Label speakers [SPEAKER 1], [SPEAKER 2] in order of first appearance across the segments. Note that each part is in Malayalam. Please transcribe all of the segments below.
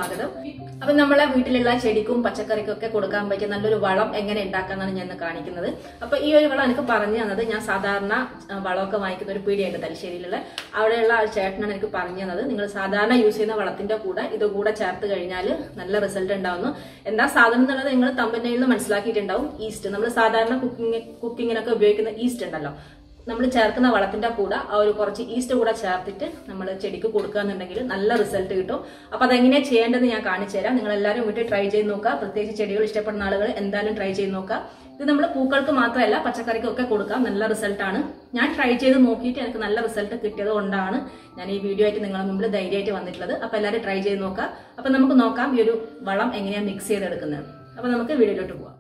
[SPEAKER 1] സ്വാഗതം അപ്പൊ നമ്മളെ വീട്ടിലുള്ള ചെടിക്കും പച്ചക്കറിക്കും ഒക്കെ കൊടുക്കാൻ പറ്റിയ നല്ലൊരു വളം എങ്ങനെ ഉണ്ടാക്കാന്നാണ് ഞാൻ ഇന്ന് കാണിക്കുന്നത് അപ്പൊ ഈ ഒരു വളം എനിക്ക് പറഞ്ഞു തന്നത് ഞാൻ സാധാരണ ആ, വളമൊക്കെ വാങ്ങിക്കുന്ന ഒരു പീടിയുണ്ട് തലശ്ശേരിയിലുള്ള അവിടെയുള്ള ആ ചേട്ടനാണ് എനിക്ക് പറഞ്ഞു തന്നത് നിങ്ങൾ സാധാരണ യൂസ് ചെയ്യുന്ന വളത്തിന്റെ കൂടെ ഇത് കൂടെ ചേർത്ത് കഴിഞ്ഞാൽ നല്ല റിസൾട്ട് ഉണ്ടാവുന്നു എന്താ സാധനം എന്നുള്ളത് നിങ്ങൾ തമ്പനയിൽ നിന്ന് മനസ്സിലാക്കിയിട്ടുണ്ടാവും ഈസ്റ്റ് നമ്മൾ സാധാരണ കുക്കിംഗ് കുക്കിങ്ങിനൊക്കെ ഉപയോഗിക്കുന്ന ഈസ്റ്റ് ഉണ്ടല്ലോ നമ്മൾ ചേർക്കുന്ന വളത്തിന്റെ കൂടെ ആ ഒരു കുറച്ച് ഈസ്റ്റ് കൂടെ ചേർത്തിട്ട് നമ്മൾ ചെടിക്ക് കൊടുക്കുകയെന്നുണ്ടെങ്കിൽ നല്ല റിസൾട്ട് കിട്ടും അപ്പൊ അതെങ്ങനെയാ ചെയ്യേണ്ടത് ഞാൻ കാണിച്ചു തരാം നിങ്ങൾ എല്ലാവരും വീട്ടിൽ ട്രൈ ചെയ്ത് നോക്കുക പ്രത്യേകിച്ച് ചെടികൾ ഇഷ്ടപ്പെടുന്ന ആളുകൾ എന്തായാലും ട്രൈ ചെയ്ത് നോക്കുക ഇത് നമ്മൾ പൂക്കൾക്ക് മാത്രമല്ല പച്ചക്കറിക്കും ഒക്കെ കൊടുക്കാം നല്ല റിസൾട്ടാണ് ഞാൻ ട്രൈ ചെയ്ത് നോക്കിയിട്ട് എനിക്ക് നല്ല റിസൾട്ട് കിട്ടിയത് കൊണ്ടാണ് ഞാൻ ഈ വീഡിയോ ആയിട്ട് നിങ്ങളുടെ മുമ്പിൽ ധൈര്യമായിട്ട് വന്നിട്ടുള്ളത് അപ്പൊ എല്ലാവരും ട്രൈ ചെയ്ത് നോക്കുക അപ്പൊ നമുക്ക് നോക്കാം ഈ ഒരു വളം എങ്ങനെയാണ് മിക്സ് ചെയ്തെടുക്കുന്നത് അപ്പൊ നമുക്ക് വീഡിയോയിലോട്ട് പോവാം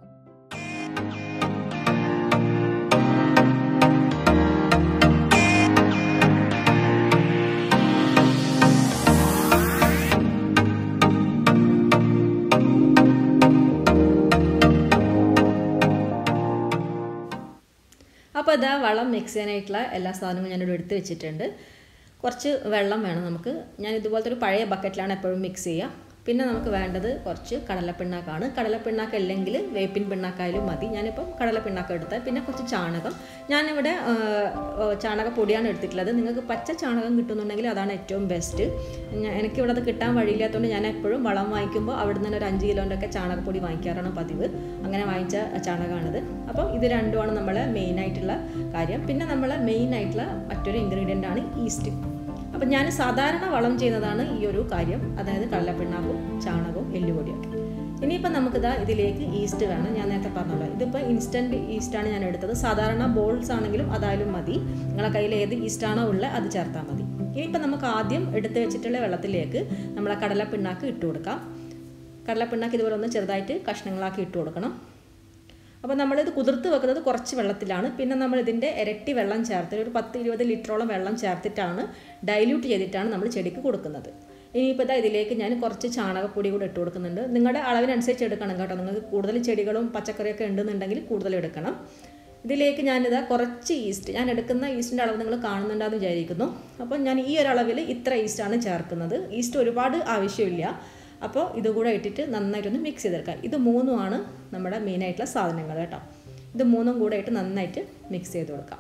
[SPEAKER 1] അപ്പോൾ ഇതാ വളം മിക്സ് ചെയ്യാനായിട്ടുള്ള എല്ലാ സാധനങ്ങളും ഞാനിവിടെ എടുത്ത് വെച്ചിട്ടുണ്ട് കുറച്ച് വെള്ളം വേണം നമുക്ക് ഞാൻ ഇതുപോലത്തെ ഒരു പഴയ ബക്കറ്റിലാണ് എപ്പോഴും മിക്സ് ചെയ്യുക പിന്നെ നമുക്ക് വേണ്ടത് കുറച്ച് കടലപ്പിണ്ണാക്കാണ് കടലപ്പിണ്ണാക്ക് അല്ലെങ്കിൽ വേപ്പിൻ പിണ്ണാക്കായാലും മതി ഞാനിപ്പം കടലപ്പിണ്ണാക്ക് എടുത്താൽ പിന്നെ കുറച്ച് ചാണകം ഞാനിവിടെ ആ, ആ, ചാണകപ്പൊടിയാണ് എടുത്തിട്ടുള്ളത് നിങ്ങൾക്ക് പച്ച ചാണകം കിട്ടുന്നുണ്ടെങ്കിൽ അതാണ് ഏറ്റവും ബെസ്റ്റ് ഞാൻ എനിക്കിവിടെ അത് കിട്ടാൻ വഴിയില്ലാത്തതുകൊണ്ട് ഞാൻ എപ്പോഴും വളം വാങ്ങിക്കുമ്പോൾ അവിടെ നിന്ന് ഒരു അഞ്ച് കിലോൻ്റെ ഒക്കെ ചാണകപ്പൊടി വാങ്ങിക്കാറാണ് പതിവ് അങ്ങനെ വാങ്ങിച്ച ചാണകമാണിത് അപ്പം ഇത് രണ്ടുമാണ് നമ്മളെ മെയിൻ ആയിട്ടുള്ള കാര്യം പിന്നെ നമ്മളെ മെയിൻ ആയിട്ടുള്ള മറ്റൊരു ഇൻഗ്രീഡിയൻ്റ് ആണ് ഈസ്റ്റ് അപ്പം ഞാൻ സാധാരണ വളം ചെയ്യുന്നതാണ് ഈ ഒരു കാര്യം അതായത് കടലപ്പിണ്ണാക്കും ചാണകവും എല്ലുപൊടിയും ഒക്കെ ഇനിയിപ്പോൾ നമുക്കിതാ ഇതിലേക്ക് ഈസ്റ്റ് വേണം ഞാൻ നേരത്തെ പറഞ്ഞല്ലോ ഇതിപ്പോൾ ഇൻസ്റ്റൻറ്റ് ഈസ്റ്റാണ് ഞാൻ എടുത്തത് സാധാരണ ബോൾസ് ആണെങ്കിലും അതായാലും മതി നിങ്ങളെ കയ്യിൽ ഏത് ഈസ്റ്റാണോ ഉള്ളത് അത് ചേർത്താൽ മതി ഇനിയിപ്പോൾ നമുക്ക് ആദ്യം എടുത്ത് വെച്ചിട്ടുള്ള വെള്ളത്തിലേക്ക് നമ്മളെ കടലപ്പിണ്ണാക്ക് ഇട്ട് കൊടുക്കാം കടലപ്പിണ്ണാക്ക് ഇതുപോലെ ഒന്ന് ചെറുതായിട്ട് കഷ്ണങ്ങളാക്കി ഇട്ട് കൊടുക്കണം അപ്പോൾ നമ്മളിത് കുതിർത്ത് വെക്കുന്നത് കുറച്ച് വെള്ളത്തിലാണ് പിന്നെ നമ്മൾ ഇതിൻ്റെ ഇരട്ടി വെള്ളം ചേർത്ത് ഒരു പത്ത് ഇരുപത് ലിറ്ററോളം വെള്ളം ചേർത്തിട്ടാണ് ഡൈല്യൂട്ട് ചെയ്തിട്ടാണ് നമ്മൾ ചെടിക്ക് കൊടുക്കുന്നത് ഇനിയിപ്പോൾ ഇതാ ഇതിലേക്ക് ഞാൻ കുറച്ച് ചാണകപ്പൊടി കൂടെ ഇട്ട് കൊടുക്കുന്നുണ്ട് നിങ്ങളുടെ അളവിനനുസരിച്ച് എടുക്കണം കേട്ടോ നിങ്ങൾക്ക് കൂടുതൽ ചെടികളും പച്ചക്കറിയൊക്കെ ഉണ്ടെന്നുണ്ടെങ്കിൽ കൂടുതൽ എടുക്കണം ഇതിലേക്ക് ഞാനിതാ കുറച്ച് ഈസ്റ്റ് ഞാൻ എടുക്കുന്ന ഈസ്റ്റിൻ്റെ അളവ് നിങ്ങൾ കാണുന്നുണ്ടാന്ന് വിചാരിക്കുന്നു അപ്പോൾ ഞാൻ ഈ ഒരു അളവിൽ ഇത്ര ഈസ്റ്റാണ് ചേർക്കുന്നത് ഈസ്റ്റ് ഒരുപാട് ആവശ്യമില്ല അപ്പോൾ ഇതുകൂടെ ഇട്ടിട്ട് നന്നായിട്ടൊന്ന് മിക്സ് ചെയ്തെടുക്കാം ഇത് മൂന്നുമാണ് നമ്മുടെ മെയിനായിട്ടുള്ള സാധനങ്ങൾ കേട്ടോ ഇത് മൂന്നും കൂടെ ഇട്ട് നന്നായിട്ട് മിക്സ് ചെയ്ത് കൊടുക്കാം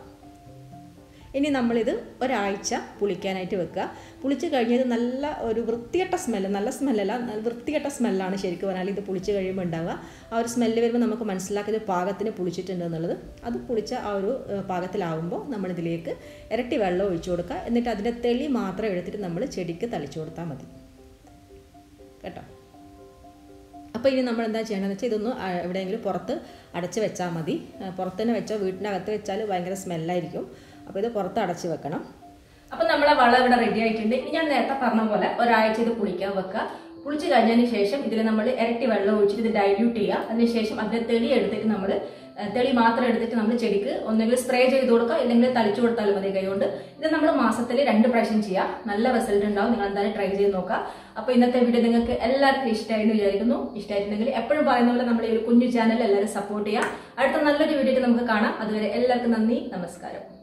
[SPEAKER 1] ഇനി നമ്മളിത് ഒരാഴ്ച പുളിക്കാനായിട്ട് വെക്കുക പുളിച്ച് കഴിഞ്ഞത് നല്ല ഒരു വൃത്തികെട്ട സ്മെല്ല് നല്ല സ്മെല്ലല്ല നല്ല വൃത്തികെട്ട സ്മെല്ലാണ് ശരിക്കും പറഞ്ഞാൽ ഇത് പുളിച്ച് കഴിയുമ്പോൾ ഉണ്ടാവുക ആ ഒരു സ്മെല്ല് വരുമ്പോൾ നമുക്ക് മനസ്സിലാക്കിയത് പാകത്തിന് പുളിച്ചിട്ടുണ്ട് എന്നുള്ളത് അത് പുളിച്ച ആ ഒരു ഏഹ്, പാകത്തിലാവുമ്പോൾ നമ്മളിതിലേക്ക് ഇരട്ടി വെള്ളം ഒഴിച്ചു കൊടുക്കുക എന്നിട്ട് അതിൻ്റെ തെളി മാത്രം എടുത്തിട്ട് നമ്മൾ ചെടിക്ക് തളിച്ചു കൊടുത്താൽ മതി കേട്ടോ അപ്പോൾ ഇനി നമ്മൾ എന്താ ചെയ്യണമെന്ന് വെച്ചാൽ ഇതൊന്ന് ആ, എവിടെയെങ്കിലും പുറത്ത് അടച്ച് വെച്ചാൽ മതി ആ, പുറത്ത് തന്നെ വെച്ചോ വീട്ടിൻ്റെ അകത്ത് വെച്ചാൽ ഭയങ്കര സ്മെല്ലായിരിക്കും അപ്പോൾ ഇത് പുറത്ത് അടച്ച് വെക്കണം അപ്പം നമ്മളെ വളം ഇവിടെ റെഡി ആയിട്ടുണ്ട് ഇനി ഞാൻ നേരത്തെ പറഞ്ഞ പോലെ ഒരാഴ്ച ഇത് പുളിക്കാൻ വെക്കുക പുളിച്ച് കഴിഞ്ഞതിന് ശേഷം ഇതിൽ നമ്മൾ ഇരട്ടി വെള്ളം ഒഴിച്ചിട്ട് ഇത് ഡൈല്യൂട്ട് ചെയ്യുക അതിനുശേഷം അതിൻ്റെ തെളി എടുത്തിട്ട് നമ്മൾ തെളി മാത്രം എടുത്തിട്ട് നമ്മൾ ചെടിക്ക് ഒന്നുകിൽ സ്പ്രേ ചെയ്ത് കൊടുക്കുക ഇല്ലെങ്കിൽ തളിച്ചു കൊടുത്താലും മതി കൈകൊണ്ട് ഇത് നമ്മൾ മാസത്തിൽ രണ്ട് പ്രാവശ്യം ചെയ്യുക നല്ല റിസൾട്ട് ഉണ്ടാവും നിങ്ങൾ എന്തായാലും ട്രൈ ചെയ്ത് നോക്കുക അപ്പോൾ ഇന്നത്തെ വീഡിയോ നിങ്ങൾക്ക് എല്ലാവർക്കും ഇഷ്ടമായി എന്ന് വിചാരിക്കുന്നു ഇഷ്ടമായിട്ടുണ്ടെങ്കിൽ എപ്പോഴും പറയുന്ന പോലെ നമ്മുടെ ഈ ഒരു കുഞ്ഞു ചാനൽ എല്ലാവരും സപ്പോർട്ട് ചെയ്യുക അടുത്ത നല്ലൊരു വീഡിയോ നമുക്ക് കാണാം അതുവരെ എല്ലാവർക്കും നന്ദി നമസ്കാരം